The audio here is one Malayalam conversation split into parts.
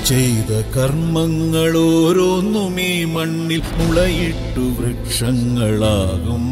ചെയ്ത കർമ്മങ്ങൾ ഓരോന്നും ഈ മണ്ണിൽ മുളയിട്ടു വൃക്ഷങ്ങളാകും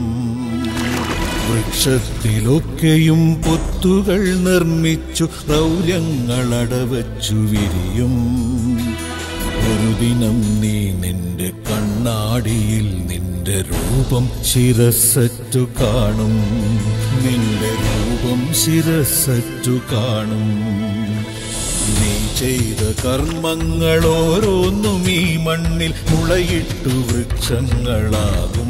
വൃക്ഷത്തിലൊക്കെയും പൊത്തുകൾ നിർമ്മിച്ചു റൗര്യങ്ങളടവച്ചു വിരിയും ഒരു ദിനം നീ നിന്റെ കണ്ണാടിയിൽ നിന്റെ രൂപം ശിരസറ്റു കാണും നിന്റെ രൂപം ശിരസറ്റു കാണും നീ ചെയ്ത കർമ്മങ്ങൾ ഓരോന്നും ഈ മണ്ണിൽ മുളയിട്ടു വൃക്ഷങ്ങളാകും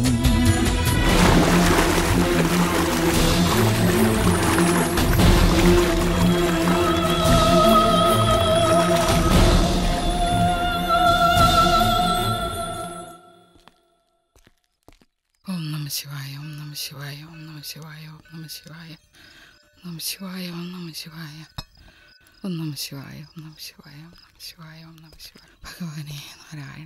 ഓം നമ ശിവായ ഓം നമ ശിവായ ഓം നമ ശിവായ ഓം നമ ശിവായ ഓം നമ ശിവായ ഓം നമ ശിവായ ഓം നമ ശിവായ ഓം നമ ശിവായ ഓം നമ ശിവായ ഓം നമ ശിവായ ഭഗവാനെ നാരായണ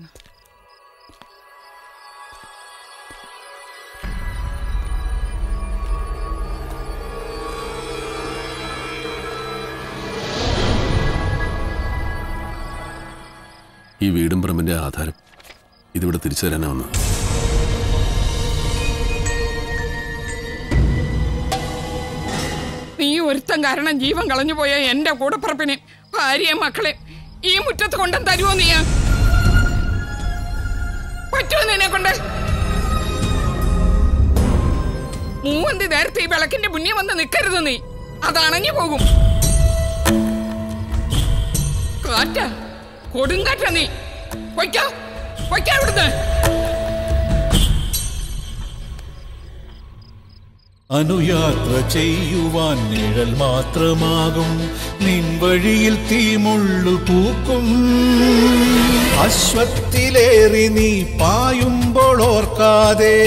ഈ വീടും പറമ്പിന്റെ ആധാരം ഇതിവിടെ തിരിച്ചു തരാനാ വന്നത് നീ ഒരുത്തൻ കാരണം ജീവൻ കളഞ്ഞു പോയ എന്റെ കൂടപ്പുറപ്പിനെ ഭാര്യയും മക്കളെ ഈ മുറ്റത്ത് കൊണ്ടും തരുമോ നീ പറ്റുമോ നിന്നെ കൊണ്ട് മൂവന്തി നേരത്തെ ഈ വിളക്കിന്റെ മുന്നിൽ വന്ന് നിൽക്കരുത് നീ അത് അണഞ്ഞു പോകും കാറ്റ കൊടുങ്കാറ്റ നീ പൊയ്ക്കോ പൊയ്ക്കോ ഇവിടുന്ന് അനുയാത്ര ചെയ്യുവാൻ നിഴൽ മാത്രമാകും നിൻ വഴിയിൽ തീമുള്ളു പൂക്കും അശ്വത്തിലേറി നീ പായുമ്പോൾ ഓർക്കാതെ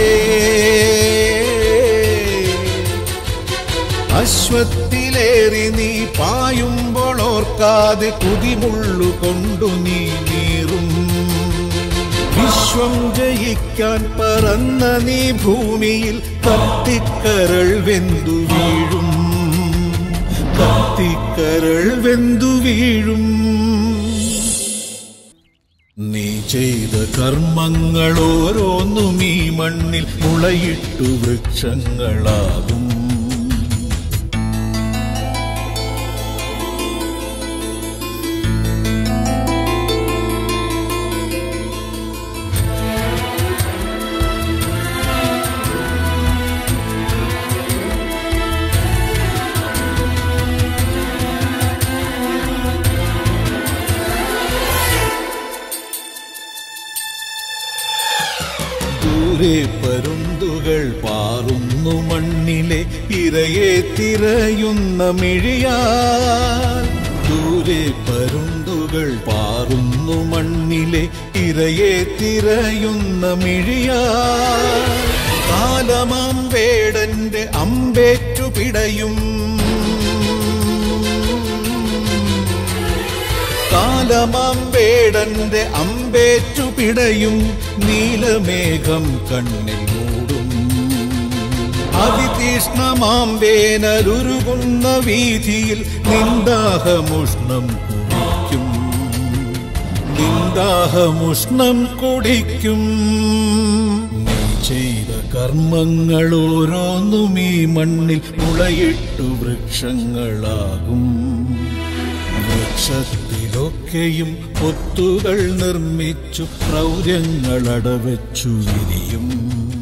അശ്വത്തിലേറി നീ പായുമ്പോൾ ഓർക്കാതെ കുതിമുള്ളു കൊണ്ടു നീ നീറും വിശ്വം ജയിക്കാൻ പറന്ന നീ ഭൂമിയിൽ കത്തിക്കരൾ വെന്തു വീഴും കത്തിക്കരൾ വെന്തു വീഴും നീ ചെയ്ത കർമ്മങ്ങൾ ഓരോന്നും ഈ മണ്ണിൽ മുളയിട്ടു വൃക്ഷങ്ങളാകും ദൂരെ പരുന്തുകൾ പാറുന്നു മണ്ണിലെ ഇരയെ തിരയുന്ന മിഴിയാൽ ദൂരെ പരുന്തുകൾ പാറുന്നു മണ്ണിലെ ഇരയെ തിരയുന്ന മിഴിയാൽ കാലമാം വേടന്റെ അമ്പേറ്റു പിടയും കാലമാം വേടന്റെ അമ്പേറ്റു പിടയും നീലമേഘം കണ്ണിൽ മൂടും അതിതീഷ്ണമാം വേനലുരുകുന്ന വീതിയിൽ നിന്ദാഹമുഷ്ണം കുടിക്കും നിന്ദാഹമുഷ്ണം കുടിക്കും നീ ചെയ്ത കർമ്മങ്ങൾ ഓരോന്നും ഈ മണ്ണിൽ മുളയിട്ടു വൃക്ഷങ്ങളാകും വൃക്ഷത്തിലൊക്കെയും പൊത്തുകൾ നിർമ്മിച്ചു പ്രൗര്യങ്ങളടവച്ചു വിരിയും